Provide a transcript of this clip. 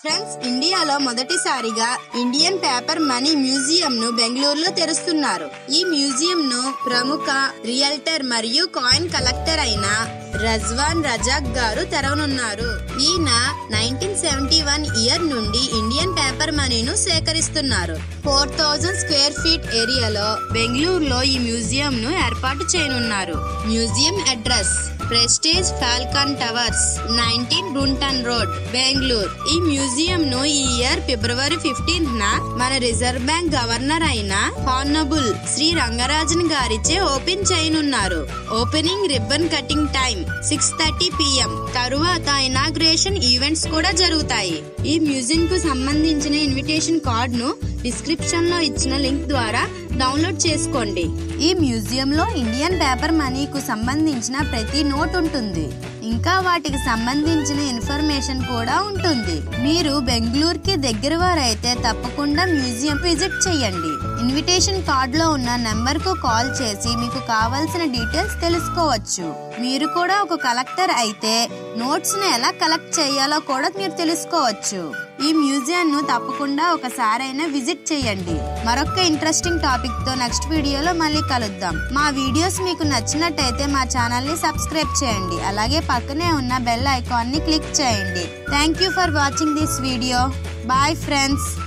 friends ఇండియాలో మొదటిసారిగా Indian paper money museum ను బెంగళూరులో తెరుస్తున్నారు ఈ మ్యూజియం ను ప్రముఖ రియల్టర్ మరియు కాయిన్ కలెక్టర్ అయిన రజ్వాన్ రజాక్ గారు తెరవనున్నారు ఈయన నైన్టీన్ సెవెంటీ వన్ ఇయర్ నుండి ఇండియన్ పేపర్ మనీను సేకరిస్తున్నారు ఫోర్ థౌజండ్ స్క్వేర్ ఫీట్ ఏరియాలో బెంగళూరులో ఈ మ్యూజియం ను ఏర్పాటు చేయనున్నారు museum address Prestige Falcon Towers nineteen Brunton Road Bengaluru ఈ మ్యూజియం ను ఈ ఇయర్ ఫిబ్రవరి ఫిఫ్టీన్త్ న మన రిజర్వ్ బ్యాంక్ గవర్నర్ అయిన హానబుల్ శ్రీ రంగరాజన్ గారిచే ఓపెన్ చేయనున్నారు opening ribbon cutting time six thirty PM తరువాత ఇనాగ్రేషన్ ఈవెంట్స్ కూడా జరుగుతాయి ఈ మ్యూజియం కు సంబంధించిన ఇన్విటేషన్ కార్డ్ ను డిస్క్రిప్షన్ లో ఇచ్చిన లింక్ ద్వారా డౌన్లోడ్ చేసుకోండి ఈ మ్యూజియం లో ఇండియన్ పేపర్ మనీకు సంబంధించిన ప్రతి నోట్ ఉంటుంది ఇంకా వాటికి సంబంధించిన ఇన్ఫర్మేషన్ కూడా ఉంటుంది మీరు బెంగళూరుకి దగ్గర వారైతే తప్పకుండా మ్యూజియం విజిట్ చేయండి ఇన్విటేషన్ కార్డ్ లో ఉన్న నెంబర్ కు కాల్ చేసి మీకు కావాల్సిన డీటెయిల్స్ తెలుసుకోవచ్చు మీరు కూడా ఒక కలెక్టర్ అయితే నోట్స్ ను ఎలా కలెక్ట్ చేయాలో కూడా మీరు తెలుసుకోవచ్చు ఈ మ్యూజియం ను తప్పకుండా ఒకసారైనా విజిట్ చేయండి మరొక ఇంట్రెస్టింగ్ టాపిక్ తో నెక్స్ట్ వీడియోలో మళ్ళీ కలుద్దాం మా వీడియోస్ మీకు నచ్చినట్టయితే మా ఛానల్ ని సబ్స్క్రైబ్ చేయండి అలాగే పక్కనే ఉన్న బెల్ ఐకాన్ ని క్లిక్ చేయండి thank you for watching this video bye friends